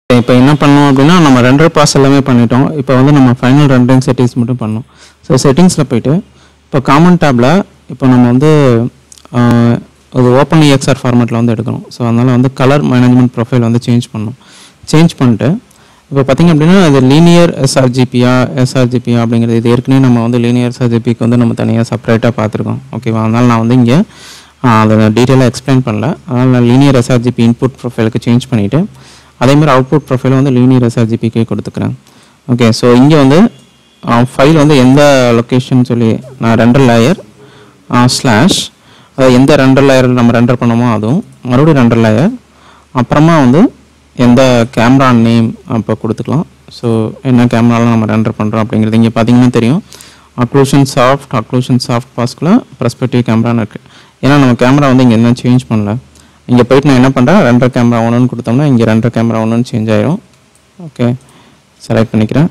இப்போ என்ன பண்ணோம் அப்படின்னா நம்ம ரெண்டர் ப்ராசஸ் எல்லாமே பண்ணிட்டோம் இப்போ வந்து நம்ம ஃபைனல் ரெண்டரிங் செட்டிங்ஸ் மட்டும் பண்ணோம் ஸோ செட்டிங்ஸில் போயிட்டு இப்போ காமன் டேப்பில் இப்போ நம்ம வந்து ஆஹ், ஒரு ஓப்பன் EXR ஃபார்மேட்டில் வந்து எடுக்கணும் ஸோ அதனால் வந்து கலர் மேனேஜ்மெண்ட் ப்ரொஃபைல் வந்து சேஞ்ச் பண்ணணும் சேஞ்ச் பண்ணிட்டு இப்போ பார்த்தீங்க அப்படின்னா இது லீனியர் எஸ்ஆர்ஜிபியா எஸ்ஆர்ஜிபியா அப்படிங்கிறது இது ஏற்கனவே நம்ம வந்து லீனியர் எஸ்ஆர்ஜிபிக்கு வந்து நம்ம தனியாக செப்பரேட்டாக பார்த்துருக்கோம் ஓகேவா அதனால் நான் வந்து இங்கே அதை டீட்டெயிலாக எக்ஸ்பிளைன் பண்ணல அதனால் நான் லீனியர் எஸ்ஆர்ஜிபி இன்புட் ப்ரொஃபைலுக்கு சேஞ்ச் பண்ணிவிட்டு அதேமாதிரி அவுட்புட் ப்ரொஃபைல் வந்து லீனியர் எஸ்ஆர்ஜிபிக்கே கொடுத்துக்கிறேன் ஓகே ஸோ இங்கே வந்து ஃபைல் வந்து எந்த லொக்கேஷன் சொல்லி நான் ரெண்டர் லேயர் ஸ்லாஷ் அதாவது எந்த ரெண்டர் லேயர் நம்ம ரெண்டர் பண்ணோமோ அதுவும் மறுபடியும் ரெண்டர் லேயர் அப்புறமா வந்து எந்த கேமரா நேம் அப்போ கொடுத்துக்கலாம் ஸோ என்ன கேமராலாம் நம்ம ரெண்டர் பண்ணுறோம் அப்படிங்கிறது இங்கே பார்த்தீங்கன்னா தெரியும் அக்ளூஷன் சாஃப்ட் அக்ளூஷன் சாஃப்ட் பாஸ்கில் ப்ரெஸ்பெக்டிவ் கேமரான்னு இருக்குது ஏன்னா நம்ம கேமரா வந்து இங்கே என்ன சேஞ்ச் பண்ணல இங்கே போயிட்டு நான் என்ன பண்ணுறேன் ரெண்டரை கேமரா ஒன்றுன்னு கொடுத்தோம்னா இங்கே ரெண்டரை கேமரா ஒன்றுன்னு சேஞ்ச் ஆயிரும் ஓகே செலக்ட் பண்ணிக்கிறேன்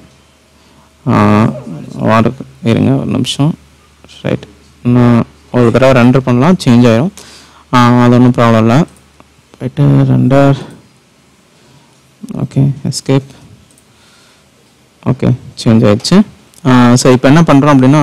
வாடு இருங்க ஒரு நிமிஷம் ரைட் நான் ஒரு தடவை ரெண்டர் பண்ணலாம் சேஞ்ச் ஆயிரும் ஆ, அது ஒன்றும் ப்ராப்ளம் இல்லை போயிட்டு render okay escape okay change ஆயிடுச்சு ஸோ இப்போ என்ன பண்ணுறோம் அப்படின்னா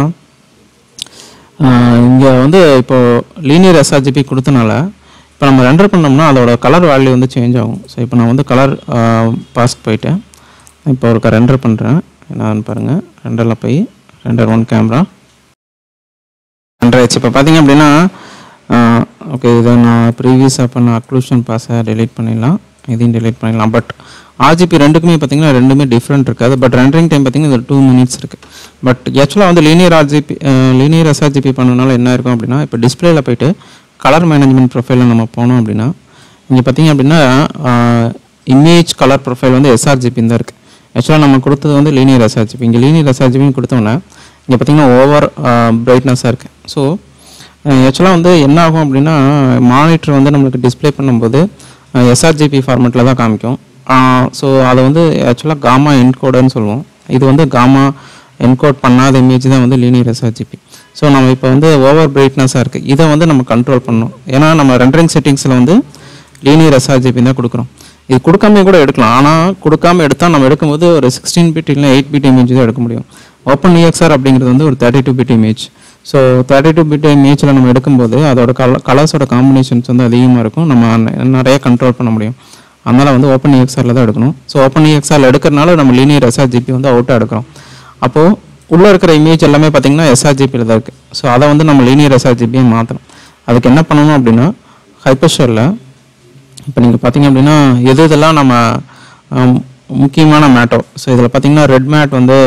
இங்கே வந்து இப்போ லீனியர் எஸ்ஆர்ஜிபி கொடுத்தனால இப்போ நம்ம ரெண்டர் பண்ணோம்னா அதோட கலர் வேல்யூ வந்து சேஞ்ச் ஆகும் ஸோ இப்போ நான் வந்து கலர் பாஸ்க் போயிட்டேன் இப்போ ஒரு ரெண்டர் பண்ணுறேன் என்னன்னு பாருங்கள் ரெண்டரில் போய் ரெண்டர் ஒன் கேமரா ரெண்டர் ஆயிடுச்சு இப்போ பார்த்தீங்க அப்படின்னா ஓகே இதை நான் ப்ரீவியஸாக பண்ண அக்ளூஷன் பாஸை டெலீட் பண்ணிடலாம் இதையும் டெலீட் பண்ணிடலாம் பட் ஆர்ஜிபி ரெண்டுக்குமே பார்த்தீங்கன்னா ரெண்டுமே டிஃப்ரெண்ட் இருக்காது பட் ரெண்டரிங் டைம் பார்த்தீங்கன்னா இது டூ மினிட்ஸ் இருக்குது பட் ஆக்சுவலாக வந்து லீனியர் ஆர்ஜிபி லீனியர் எஸ்ஆர்ஜிபி பண்ணனால என்ன இருக்கும் அப்படின்னா இப்போ டிஸ்பிளேல போயிட்டு கலர் மேனேஜ்மெண்ட் ப்ரொஃபைலில் நம்ம போனோம் அப்படின்னா இங்கே பார்த்தீங்க அப்படின்னா இமேஜ் கலர் ப்ரொஃபைல் வந்து எஸ்ஆர்ஜிபின்னு தான் இருக்குது ஆக்சுவலாக நம்ம கொடுத்தது வந்து லீனியர் எஸ்ஆர்ஜிபி இங்கே லீனியர் எஸ்ஆர்ஜிபின்னு கொடுத்தோம்னா இங்கே பார்த்தீங்கன்னா ஓவர் பிரைட்னஸாக இருக்குது ஸோ ஆக்சுவலாக வந்து என்ன ஆகும் அப்படின்னா மானிட்டர் வந்து நம்மளுக்கு டிஸ்ப்ளே பண்ணும்போது எஸ்ஆர்ஜிபி ஃபார்மேட்டில் தான் காமிக்கும் ஸோ அதை வந்து ஆக்சுவலாக காமா என்கோடுன்னு சொல்லுவோம் இது வந்து காமா என்கோட் பண்ணாத இமேஜ் தான் வந்து லீனியர் எஸ்ஆர்ஜிபி ஸோ நம்ம இப்போ வந்து ஓவர் பிரைட்னஸாக இருக்குது இதை வந்து நம்ம கண்ட்ரோல் பண்ணணும் ஏன்னா நம்ம ரெண்டரிங் செட்டிங்ஸில் வந்து லீனியர் எஸ்ஆர்ஜிபி தான் கொடுக்குறோம் இது கொடுக்காம கூட எடுக்கலாம் ஆனால் கொடுக்காம எடுத்தால் நம்ம எடுக்கும்போது ஒரு சிக்ஸ்டீன் பிட் இல்லை எயிட் பிட் இமேஜ் தான் எடுக்க முடியும் ஓப்பன் EXR அப்படிங்கிறது வந்து ஒரு thirty two bit image so thirty two bit இமேஜில் நம்ம எடுக்கும்போது அதோட கல கலர்ஸோட காம்பினேஷன்ஸ் வந்து அதிகமாக இருக்கும் நம்ம ந- நிறைய கண்ட்ரோல் பண்ண முடியும் அதனால் வந்து ஓப்பன் EXRல தான் எடுக்கணும் ஸோ ஓப்பன் EXRல எடுக்கிறனால நம்ம லீனியர் எஸ்ஆர்ஜிபி வந்து அவுட்டாக எடுக்கிறோம் அப்போது உள்ளே இருக்கிற இமேஜ் எல்லாமே பார்த்தீங்கன்னா எஸ்ஆர்ஜிபியில் தான் இருக்குது ஸோ அதை வந்து நம்ம லீனியர் எஸ்ஆர்ஜிபியை மாற்றணும் அதுக்கு என்ன பண்ணணும் அப்படின்னா ஹைப்பர்ஷரில் இப்போ நீங்கள் பார்த்தீங்க அப்படின்னா எது இதெல்லாம் நம்ம ஆம், முக்கியமான மேட்டோ ஸோ இதில் பார்த்தீங்கன்னா ரெட் மேட் வந்து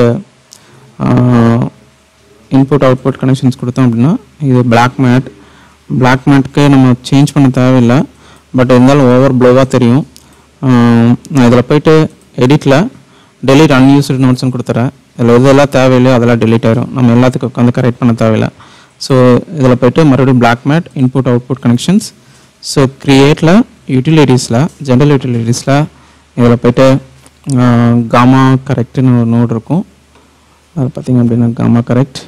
இன்புட் அவுட்புட் கனெக்ஷன்ஸ் கொடுத்தோம் அப்படின்னா இது Black மேட் Black மேட்க்கு நம்ம சேஞ்ச் பண்ண தேவையில்லை பட் இருந்தாலும் ஓவர் ப்ளோவாக தெரியும் ஆம், நான் இதில் போயிட்டு எடிட்டில் delete unused நோட்ஸ்னு கொடுத்துறேன் இதில் எதெல்லாம் தேவையில்லையோ அதெல்லாம் delete ஆயிரும் நம்ம எல்லாத்துக்கும் உட்காந்து கரெக்ட் பண்ண தேவையில்லை ஸோ இதில் போயிட்டு மறுபடியும் Black matte input output connections so க்ரியேட்டில் யூட்டிலிட்டிஸில் ஜென்ரல் யூட்டிலிட்டிஸில் இதில் போயிட்டு காமா கரெக்ட்னு ஒரு நோட் இருக்கும் அது பார்த்தீங்க அப்படின்னா காமா கரெக்ட்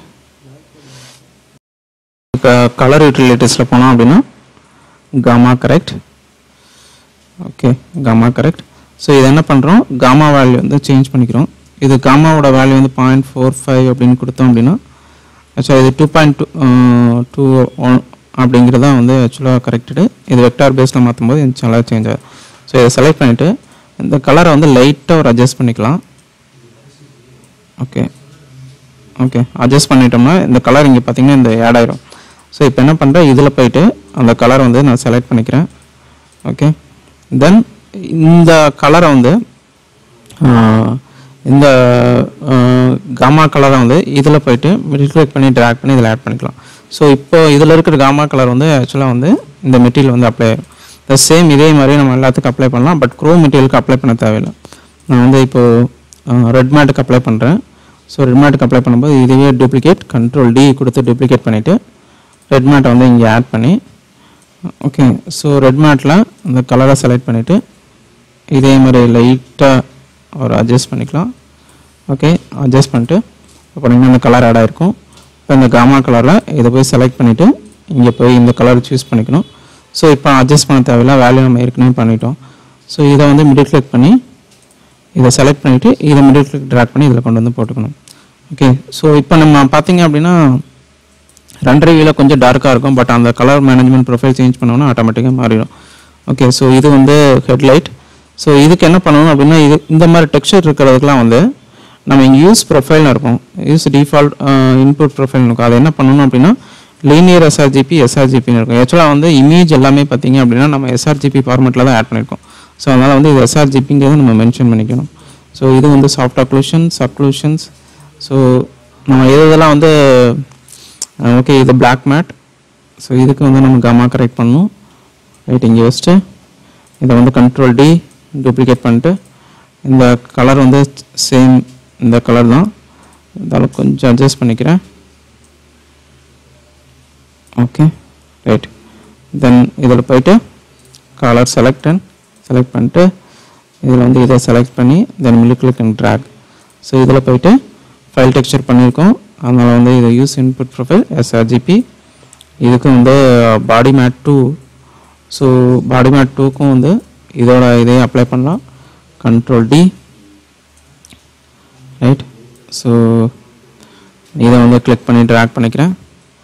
கலர் யூட்டிலிட்டிஸில் போனோம் அப்படின்னா gamma correct okay gamma correct so இது என்ன பண்ணுறோம் காமா வேல்யூ வந்து சேஞ்ச் பண்ணிக்கிறோம் இது காமாவோட வேல்யூ வந்து பாயிண்ட் ஃபோர் ஃபைவ் அப்படின்னு கொடுத்தோம் அப்படின்னா ஆக்சுவலாக இது two point two two one அப்படிங்கிறது தான் வந்து ஆக்சுவலாக கரெக்டடு இது வெக்டார் பேஸில் மாற்றும் போது இது நல்லா சேஞ்ச் ஆகும் ஸோ இதை செலக்ட் பண்ணிவிட்டு இந்த கலரை வந்து லைட்டாக ஒரு அட்ஜஸ்ட் பண்ணிக்கலாம் ஓகே ஓகே அட்ஜஸ்ட் பண்ணிட்டோம்னா இந்த கலர் இங்கே பார்த்தீங்கன்னா இந்த ஆட் ஆயிரும் ஸோ இப்போ என்ன பண்ணுறேன் இதில் போயிட்டு அந்த கலர் வந்து நான் செலக்ட் பண்ணிக்கிறேன் ஓகே தென் இந்த கலரை வந்து ஆஹ், இந்த காமா கலரை வந்து இதில் போயிட்டு மிடில் கிளிக் பண்ணி ட்ராக் பண்ணி இதில் ஆட் பண்ணிக்கலாம் ஸோ இப்போ இதில் இருக்கிற காமா கலர் வந்து ஆக்சுவலாக வந்து இந்த மெட்டீரியல் வந்து அப்ளை ஆயிரும் த சேம் இதே மாதிரி நம்ம எல்லாத்துக்கும் அப்ளை பண்ணலாம் பட் க்ரோ மெட்டீரியலுக்கு அப்ளை பண்ண தேவையில்லை நான் வந்து இப்போது ரெட் மேட்டுக்கு அப்ளை பண்ணுறேன் ஸோ ரெட் மேட்டுக்கு அப்ளை பண்ணும்போது இதுவே டூப்ளிகேட் கண்ட்ரோல் டி கொடுத்து டூப்ளிகேட் பண்ணிவிட்டு ரெட் மேட்டை வந்து இங்கே ஆட் பண்ணி ஓகே ஸோ ரெட் மேட்டில் அந்த கலரை செலக்ட் பண்ணிவிட்டு இதே மாதிரி லைட்டாக ஒரு அட்ஜஸ்ட் பண்ணிக்கலாம் ஓகே அட்ஜஸ்ட் பண்ணிட்டு இப்போ நீங்கள் அந்த கலர் ஆட் ஆயிருக்கும் இப்போ இந்த காமா கலரில் இதை போய் செலக்ட் பண்ணிவிட்டு இங்கே போய் இந்த கலர் சூஸ் பண்ணிக்கணும் ஸோ இப்போ அட்ஜஸ்ட் பண்ண தேவையில்ல வேல்யூ நம்ம ஏற்கனவே பண்ணிட்டோம் ஸோ இதை வந்து மிடில் கிளிக் பண்ணி இதை செலக்ட் பண்ணிவிட்டு இதை மிடில் கிளிக் ட்ராக் பண்ணி இதில் கொண்டு வந்து போட்டுக்கணும் ஓகே ஸோ இப்போ நம்ம பார்த்தீங்க அப்படின்னா ரெண்டரை வியூவில் கொஞ்சம் டார்க்காக இருக்கும் பட் அந்த கலர் மேனேஜ்மெண்ட் ப்ரொஃபைல் சேஞ்ச் பண்ணோம்னா ஆட்டோமேட்டிக்காக மாறிடும் ஓகே ஸோ இது வந்து ஹெட்லைட் ஸோ இதுக்கு என்ன பண்ணணும் அப்படின்னா இது இந்த மாதிரி டெக்ஸ்சர் இருக்கிறதுக்குலாம் வந்து நம்ம இங்கே யூஸ் ப்ரொஃபைல்னு இருக்கும் யூஸ் டிஃபால்ட் இன்புட் ப்ரொஃபைல் இருக்கும் அதை என்ன பண்ணணும் அப்படின்னா லீனியர் எஸ்ஆர்ஜிபி எஸ்ஆர்ஜிபின்னு இருக்கும் ஆக்சுவலாக வந்து இமேஜ் எல்லாமே பார்த்தீங்க அப்படின்னா நம்ம எஸ்ஆர்ஜிபி ஃபார்மெட்டில் தான் ஆட் பண்ணியிருக்கோம் ஸோ அதனால் வந்து இது எஸ்ஆர்ஜிபிங்கிறத நம்ம மென்ஷன் பண்ணிக்கணும் ஸோ இது வந்து சாஃப்ட் அக்ளூஷன் சப்க்ளூஷன்ஸ் ஸோ நம்ம எது இதெல்லாம் வந்து ஓகே இது பிளாக் மேட் ஸோ இதுக்கு வந்து நம்ம கமா கரெக்ட் பண்ணணும் ரைட் இங்கே வச்சுட்டு இதை வந்து கண்ட்ரோல் டி டூப்ளிகேட் பண்ணிட்டு இந்த கலர் வந்து சேம் இந்த கலர் தான் இருந்தாலும் கொஞ்சம் அட்ஜஸ்ட் பண்ணிக்கிறேன் ஓகே ரைட் தென் இதில் போயிட்டு கலர் செலக்ட் அண்ட் செலக்ட் பண்ணிட்டு இதில் வந்து இதை செலக்ட் பண்ணி then middle click and drag so இதில் போயிட்டு ஃபைல் டெக்ஸ்சர் பண்ணியிருக்கோம் அதனால் வந்து இதை யூஸ் இன்புட் ப்ரொஃபைல் எஸ்ஆர்ஜிபி இதுக்கு வந்து body matte two so body matte டூக்கும் வந்து இதோட இதையும் அப்ளை பண்ணலாம் கண்ட்ரோல் டி ரைட் ஸோ இதை வந்து கிளிக் பண்ணி ட்ராக் பண்ணிக்கிறேன்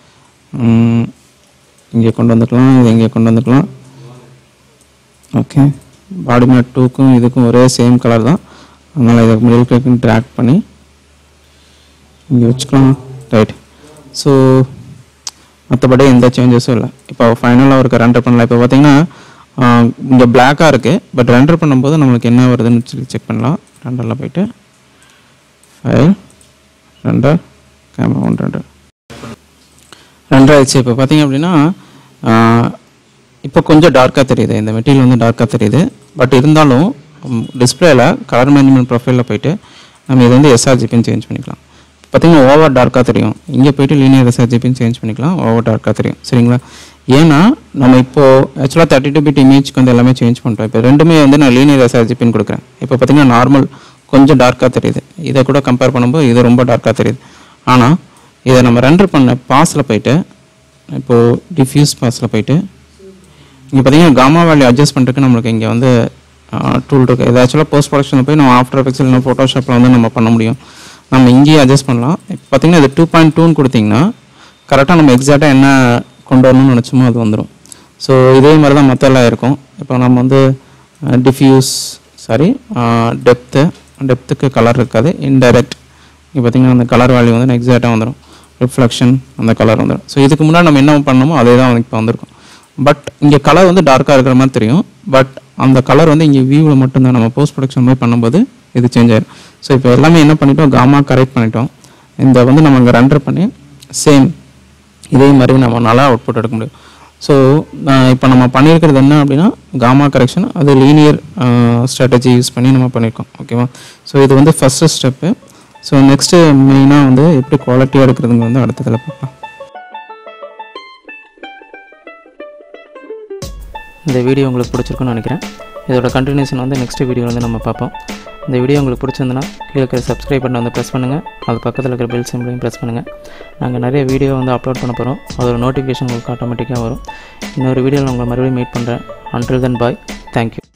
இங்கே கொண்டு வந்துக்கலாம் இதை இங்கே கொண்டு வந்துக்கலாம் ஓகே பாடி மேட் டூக்கும் இதுக்கும் ஒரே சேம் கலர் தான் அதனால் இதை மிடில் கிளிக் ட்ராக் பண்ணி இங்கே வச்சுக்கலாம் ரைட் ஸோ மற்றபடி எந்த சேஞ்சஸும் இல்லை இப்போ ஃபைனலாக ஒரு ரெண்டர் பண்ணலாம் இப்போ பார்த்தீங்கன்னா இங்கே பிளாக்காக இருக்குது பட் ரெண்டர் பண்ணும்போது நம்மளுக்கு என்ன வருதுன்னு சொல்லி செக் பண்ணலாம் ரெண்டரில் போயிட்டு file render camera one render render ஆயிடுச்சு இப்போ பார்த்தீங்க அப்படின்னா இப்போ கொஞ்சம் டார்க்காக தெரியுது இந்த மெட்டீரியல் வந்து டார்க்காக தெரியுது பட் இருந்தாலும் டிஸ்பிளேல கலர் மேனேஜ்மெண்ட் ப்ரொஃபைலில் போயிட்டு நம்ம இதை வந்து எஸ்ஆர்ஜிபின்னு சேஞ்ச் பண்ணிக்கலாம் பார்த்தீங்கன்னா ஓவர் டார்க்காக தெரியும் இங்கே போயிட்டு லீனியர் எஸ்ஆர்ஜிபின்னு சேஞ்ச் பண்ணிக்கலாம் ஓவர் டார்க்காக தெரியும் சரிங்களா ஏன்னா நம்ம இப்போது ஆக்சுவலாக தேர்ட்டி டூ பிட் இமேஜ்க்கு வந்து எல்லாமே சேஞ்ச் பண்ணிட்டோம் இப்போ ரெண்டுமே வந்து நான் லீனியர் எஸ்ஆர்ஜிபின்னு கொடுக்குறேன் இப்போ பார்த்தீங்கன்னா நார்மல் கொஞ்சம் டார்க்காக தெரியுது இதை கூட கம்பேர் பண்ணும்போது இது ரொம்ப டார்க்காக தெரியுது ஆனால் இதை நம்ம ரெண்டர் பண்ண பாஸில் போயிட்டு இப்போது டிஃப்யூஸ் பாஸில் போயிட்டு இங்கே பார்த்தீங்கன்னா காமா வேல்யூ அட்ஜஸ்ட் பண்ணுறதுக்கு நம்மளுக்கு இங்கே வந்து டூல் இருக்குது இது ஆக்சுவலாக போஸ்ட் ப்ரொடக்ஷனில் போய் நம்ம ஆஃப்டர் எஃபெக்ட்ஸ் இல்லை ஃபோட்டோஷாப்பில் வந்து நம்ம பண்ண முடியும் நம்ம இங்கேயே அட்ஜஸ்ட் பண்ணலாம் இப்போ பார்த்தீங்கன்னா இது டூ பாயிண்ட் டூன்னு கொடுத்தீங்கன்னா கரெக்டாக நம்ம எக்ஸாக்டாக என்ன கொண்டு வரணும்னு நினச்சோமோ அது வந்துடும் ஸோ இதே மாதிரி தான் மற்ற எல்லாம் இருக்கும் இப்போ நம்ம வந்து டிஃப்யூஸ் சாரி டெப்த்து டெப்த்துக்கு கலர் இருக்காது இன்டைரக்ட் இங்கே பார்த்தீங்கன்னா அந்த கலர் வேல்யூ வந்து எக்ஸாக்டாக வந்துடும் ரிஃப்ளெக்ஷன் அந்த கலர் வந்துடும் ஸோ இதுக்கு முன்னாடி நம்ம என்ன பண்ணணுமோ அதே தான் வந்து இப்போ வந்திருக்கும் பட் இங்கே கலர் வந்து டார்க்காக இருக்கிற மாதிரி தெரியும் பட் அந்த கலர் வந்து இங்கே வியூவில் மட்டும்தான் நம்ம போஸ்ட் ப்ரொடக்ஷன் போய் பண்ணும்போது இது சேஞ்ச் ஆயிடும் ஸோ இப்போ எல்லாமே என்ன பண்ணிட்டோம் காமா கரெக்ட் பண்ணிட்டோம் இந்த வந்து நம்ம இங்கே ரெண்டர் பண்ணி சேம் இதே மாதிரி நம்ம நல்லா அவுட்புட் எடுக்க முடியும் ஸோ இப்போ நம்ம பண்ணியிருக்கிறது என்ன அப்படின்னா காமா கரெக்ஷன் அது லீனியர் ஸ்ட்ராட்டஜி யூஸ் பண்ணி நம்ம பண்ணியிருக்கோம் ஓகேவா ஸோ இது வந்து ஃபஸ்ட்டு ஸ்டெப்பு ஸோ நெக்ஸ்ட்டு மெயினாக வந்து எப்படி குவாலிட்டியாக எடுக்கிறதுங்க வந்து அடுத்ததில் பார்க்கலாம் இந்த வீடியோ உங்களுக்கு பிடிச்சிருக்குன்னு நினைக்கிறேன் இதோட கண்டினியூஷன் வந்து நெக்ஸ்ட் வீடியோ வந்து நம்ம பார்ப்போம் இந்த வீடியோ உங்களுக்கு பிடிச்சிருந்துன்னா கீழே இருக்கிற சப்ஸ்கிரைப் பட்டன் வந்து ப்ரெஸ் பண்ணுங்கள் அது பக்கத்தில் இருக்கிற பெல் சிம்பிளையும் ப்ரெஸ் பண்ணுங்கள் நாங்கள் நிறைய வீடியோ வந்து அப்லோட் பண்ண போகிறோம் அதோட நோட்டிஃபிகேஷன் உங்களுக்கு ஆட்டோமேட்டிக்காக வரும் இன்னொரு வீடியோவில் உங்களை மறுபடியும் மீட் பண்ணுறேன் அன்டில் தென் பாய் தேங்க்யூ